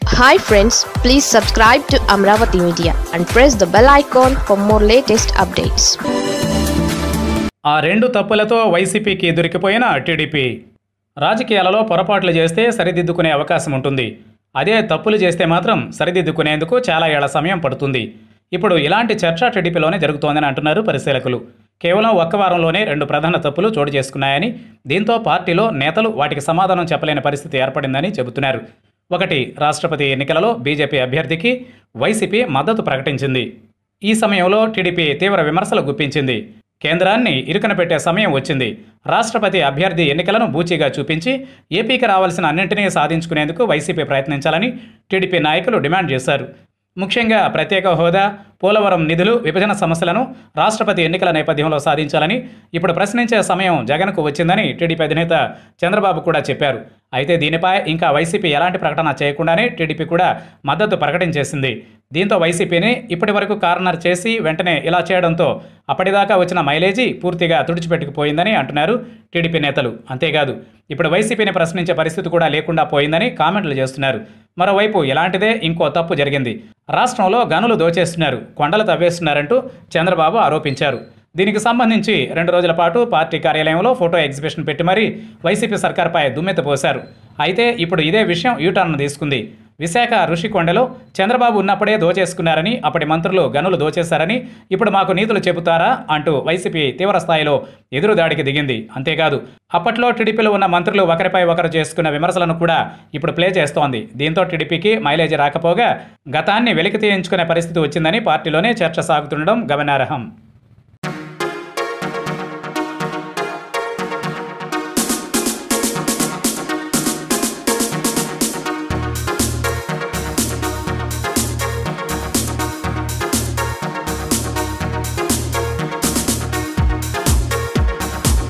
hi friends please subscribe to Amaravati media and press the bell icon for more latest updates ఆ రెండు తప్పులతో వైసీపీకి దొరికిపోయిన TDP రాజకీయాలలో పొరపాట్లు చేస్తే సరిదిద్దుకునే అవకాశం ఉంటుంది అదే తప్పులు చేస్తే మాత్రం సరిదిద్దుకునేందుకు చాలా ఏళ్ల సమయం పడుతుంది ఇప్పుడు ఇలాంటి చర్చ టీడీపీలోనే జరుగుతోందని అంటున్నారు పరిశీలకులు కేవలం ఒక్క వారంలోనే రెండు ప్రధాన తప్పులు చోటు చేసుకున్నాయని దీంతో పార్టీలో నేతలు వాటికి సమాధానం చెప్పలేని పరిస్థితి ఏర్పడిందని చెబుతున్నారు ఒకటి రాష్ట్రపతి ఎన్నికలలో బీజేపీ అభ్యర్థికి వైసీపీ మద్దతు ప్రకటించింది ఈ సమయంలో టీడీపీ తీవ్ర విమర్శలు గుప్పించింది కేంద్రాన్ని ఇరుకన పెట్టే సమయం వచ్చింది రాష్ట్రపతి అభ్యర్థి ఎన్నికలను బూచీగా చూపించి ఏపీకి రావాల్సిన అన్నింటినీ సాధించుకునేందుకు వైసీపీ ప్రయత్నించాలని టీడీపీ నాయకులు డిమాండ్ చేశారు ముఖ్యంగా ప్రత్యేక హోదా పోలవరం నిధులు విభజన సమస్యలను రాష్ట్రపతి ఎన్నికల నేపథ్యంలో సాధించాలని ఇప్పుడు ప్రశ్నించే సమయం జగన్కు వచ్చిందని టీడీపీ అధినేత చంద్రబాబు కూడా చెప్పారు అయితే దీనిపై ఇంకా వైసీపీ ఎలాంటి ప్రకటన చేయకుండానే టీడీపీ కూడా మద్దతు ప్రకటించేసింది దీంతో వైసీపీని ఇప్పటి వరకు కార్నర్ చేసి వెంటనే ఇలా చేయడంతో అప్పటిదాకా వచ్చిన మైలేజీ పూర్తిగా తుడిచిపెట్టుకుపోయిందని అంటున్నారు టీడీపీ నేతలు అంతేకాదు ఇప్పుడు వైసీపీని ప్రశ్నించే పరిస్థితి కూడా లేకుండా పోయిందని కామెంట్లు చేస్తున్నారు మరోవైపు ఇలాంటిదే ఇంకో తప్పు జరిగింది రాష్ట్రంలో గనులు దోచేస్తున్నారు కొండలు తవ్వేస్తున్నారంటూ చంద్రబాబు ఆరోపించారు దీనికి సంబంధించి రెండు రోజుల పాటు పార్టీ కార్యాలయంలో ఫోటో ఎగ్జిబిషన్ పెట్టి మరీ వైసీపీ సర్కార్పై దుమ్మెత్త పోశారు అయితే ఇప్పుడు ఇదే విషయం యూటర్న్ తీసుకుంది విశాఖ ఋషికొండలో చంద్రబాబు ఉన్నప్పుడే దోచేసుకున్నారని అప్పటి మంత్రులు గనులు దోచేశారని ఇప్పుడు మాకు నీతులు చెబుతారా అంటూ వైసీపీ తీవ్ర స్థాయిలో ఎదురుదాడికి దిగింది అంతేకాదు అప్పట్లో టీడీపీలో ఉన్న మంత్రులు ఒకరిపై ఒకరు చేసుకున్న విమర్శలను కూడా ఇప్పుడు ప్లే చేస్తోంది దీంతో టీడీపీకి మైలేజీ రాకపోగా గతాన్ని వెలికి తీయించుకునే పరిస్థితి వచ్చిందని పార్టీలోనే చర్చ సాగుతుండడం గమనార్హం